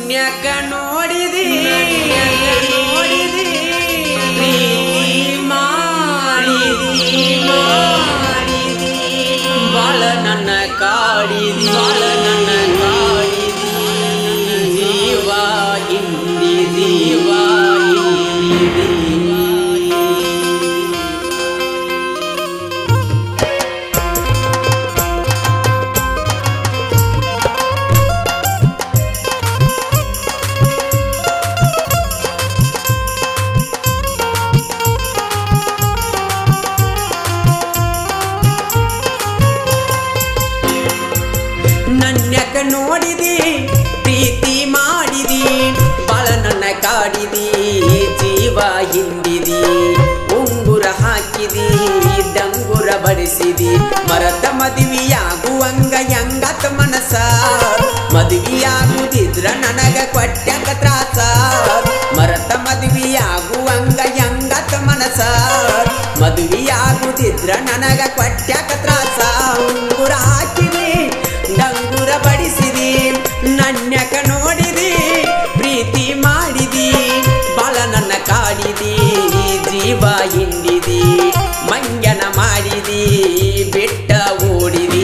ನನ್ಯಕ ನೋಡಿದಿ ನೋಡಿದಿ ಪ್ರೀತಿ ಮಾಡಿದಿ ಮಾಡಿದಿ ಬಾಳ ನನ್ನ ಕಾಡಿದಿ ಬಾಳ ನನ್ನ ಕಾಡಿದಿ ಜೀವ ಹಿಂದಿ ಜೀವ ಹಿಂದಿ ನನ್ಯಕ ನೋಡಿದಿ ಪ್ರೀತಿ ಮಾಡಿದಿ ಬಾಳ ನನ್ನ ಕಾಡಿದಿ ಜೀವ ಹಿಂಡಿದಿ ಉಂಗುರ ಹಾಕಿದಿ ಡಂಗುರ ಬಡಿಸಿದಿ ಮರತ ಮದುವೆಯಾಗುವಂಗ ಯಂಗತ ಮನಸ ಮದುವೆಯಾಗುದಿದ್ರ ನನಗ ಕೊಟ್ಟ್ಯಾಕ ತ್ರಾಸ ಮರತ ಮದುವೆಯಾಗುವಂಗ ಯಂಗತ ಮನಸ ಮದುವೆಯಾಗುದಿದ್ರ ನನಗ ಕೊಟ್ಟ್ಯಾಕ ತ್ರಾಸ ಉಂಗುರ ಹಾಕಿದಿ ಡಂಗುರ ಬಡಿಸಿದಿ ನನ್ಯಕ ನೋಡಿದಿ ಪ್ರೀತಿ ಮಾಡಿದಿ ಬಾಳ ನನ್ನ ಕಾಡಿದಿ ಜೀವ ಹಿಂಡಿದಿ ಮಂಗನ ಮಾಡಿದಿ ಬಿಟ್ಟ ಓಡಿದಿ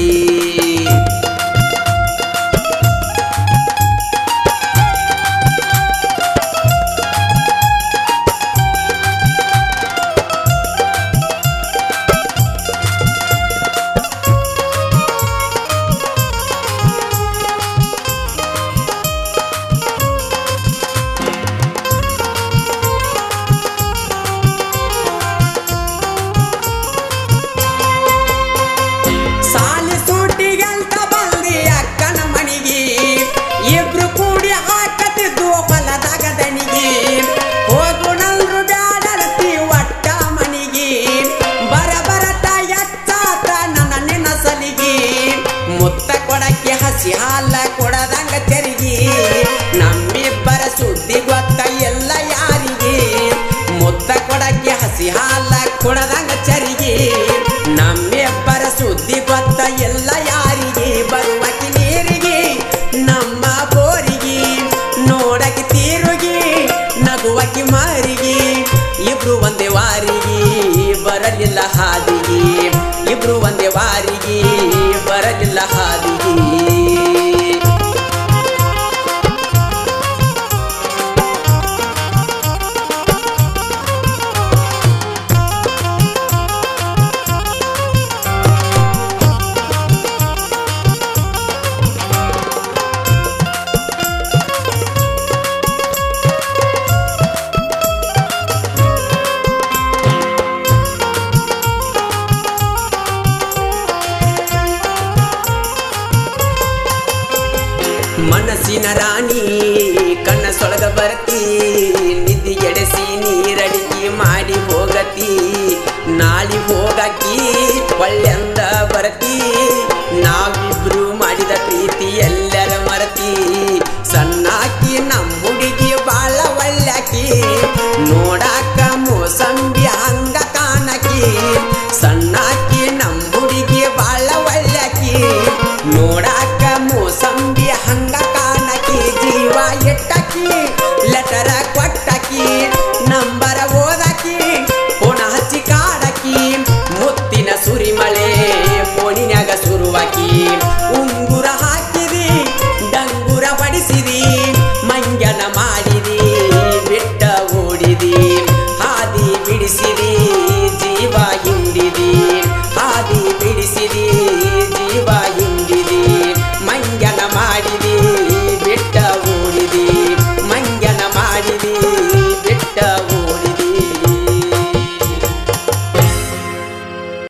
ಸಾಲಿ ಸೂಟಿಗಂತ ಬಂದಿ ಅಕ್ಕನ ಮನಿಗೆ ಇಬ್ರು ಕೂಡಿ ಹಾಕತಿದ್ದು ಹೊಲದಾಗ ದನಿಗೆ ಹೋಗುಣಲ್ರು ಬ್ಯಾಡರ್ತಿ ಒಟ್ಟ ಮನಿಗೆ ಬರ ಬರತ ಎಚ್ಚಾತ ನನ್ನ ನಿನ್ನ ಸಲಿಗೆ ಮುತ್ತ ಕೊಡಕ್ಕೆ ಹಸಿ ಹಾಲ ಕೊಡದಂಗ ತೆರಿಗೆ ನಮ್ಮಿಬ್ಬರ ಸುದ್ದಿ ಗೊತ್ತ ಎಲ್ಲ ಯಾರಿಗೆ ಮುತ್ತ ಕೊಡಕ್ಕೆ ಹಸಿ ಹಾಲ ಕೊಡದಂಗ ಚರಿಗೆ ನಮ್ಮಿಬ್ಬರ ಸುದ್ದಿ ಗೊತ್ತ ಎಲ್ಲ ಯಾರಿಗೆ ಬರುವಕಿ ನೀರಿಗೆ ನಮ್ಮ ಬೋರಿಗೆ ನೋಡಕ್ಕೆ ತೀರುಗಿ ನಗುವಕಿ ಮಾರಿಗೆ ಇಬ್ರು ಒಂದೇ ವಾರಿಗೆ ಬರಲಿಲ್ಲ ಹಾದಿಗೆ ಇಬ್ರು ಒಂದೇ ವಾರಿಗೆ ಬರಲಿಲ್ಲ ಹಾದಿಗೆ ಮನಸ್ಸಿನ ರಾಣಿ ಕಣ್ಣ ಸೊಳಗ ಬರ್ತಿ ನಿದ್ದಿಗೆಡೆಸಿ ನೀರಡಿಕೆ ಮಾಡಿ ಹೋಗತಿ ನಾಳಿ ಹೋಗಕಿ ಒಳ್ಳೆಂದ ಬರ್ತಿ